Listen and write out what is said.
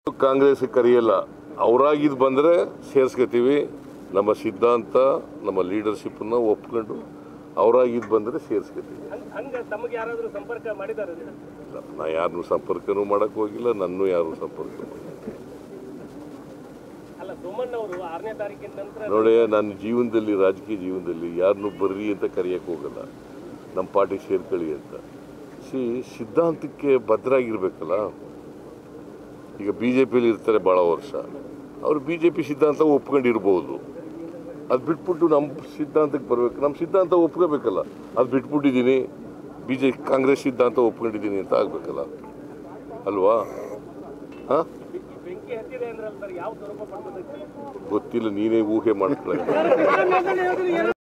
ಕಾಂಗ್ರೆಸ್ ಕರೆಯಲ್ಲ ಅವರಾಗಿದ್ದು ಬಂದರೆ ಸೇರಿಸ್ಕೊತೀವಿ ನಮ್ಮ ಸಿದ್ಧಾಂತ ನಮ್ಮ ಲೀಡರ್ಶಿಪ್ಪನ್ನ ಒಪ್ಕೊಂಡು ಅವರಾಗಿದ್ದು ಬಂದರೆ ಸೇರಿಸ್ಕೊತೀವಿ ಹಂಗ್- ಹಂಗ ತಮಗೆ ಯಾರಾದ್ರೂ ಸಂಪರ್ಕ ಮಾಡಿದ್ದಾರೆ ನಾ ಯಾರನ್ನೂ ಸಂಪರ್ಕನೂ ಮಾಡೋಕ್ಕೆ ಹೋಗಿಲ್ಲ ನನ್ನೂ ಯಾರು ಸಂಪರ್ಕ ಮಾಡಿಲ್ಲ ಅಲ್ಲ ಸೋಮಣ್ಣ ಅವರು ಆರನೇ ತಾರೀಕಿನ ನಂತರ ನೋಡಿ ನನ್ನ ಜೀವನದಲ್ಲಿ ರಾಜಕೀಯ ಜೀವನದಲ್ಲಿ ಯಾರನ್ನೂ ಬರ್ರಿ ಅಂತ ಕರೆಯೋಕ್ಕೆ ಹೋಗಲ್ಲ ನಮ್ಮ ಪಾರ್ಟಿ ಸೇರ್ಕೊಳ್ಳಿ ಅಂತ ಸಿ ಸಿದ್ಧಾಂತಕ್ಕೆ ಭದ್ರಾಗಿರ್ಬೇಕಲ್ಲ ಈಗ ಬಿ ಜೆ ಪಿಲಿ ಇರ್ತಾರೆ ಭಾಳ ವರ್ಷ ಅವರು ಬಿ ಜೆ ಪಿ ಸಿದ್ಧಾಂತ ಒಪ್ಕೊಂಡಿರ್ಬೋದು ಅದು ಬಿಟ್ಬಿಟ್ಟು ನಮ್ಮ ಸಿದ್ಧಾಂತಕ್ಕೆ ಬರಬೇಕು ನಮ್ಮ ಸಿದ್ಧಾಂತ ಒಪ್ಕೋಬೇಕಲ್ಲ ಅದು ಬಿಟ್ಬಿಟ್ಟಿದ್ದೀನಿ ಬಿ ಜೆ ಕಾಂಗ್ರೆಸ್ ಸಿದ್ಧಾಂತ ಒಪ್ಕೊಂಡಿದ್ದೀನಿ ಅಂತ ಆಗಬೇಕಲ್ಲ ಅಲ್ವಾ ಹಾಂ ಈ ಬೆಂಕಿ ಹತ್ತಿದೆ ಅಂದ್ರಲ್ಲ ಸರ್ ಯಾವ ಸ್ವರೂಪ ಪಡ್ಕೋಬೇಕು ಗೊತ್ತಿಲ್ಲ ನೀನೇ ಊಹೆ ಮಾಡ್ಕೊಳ್ಳಿ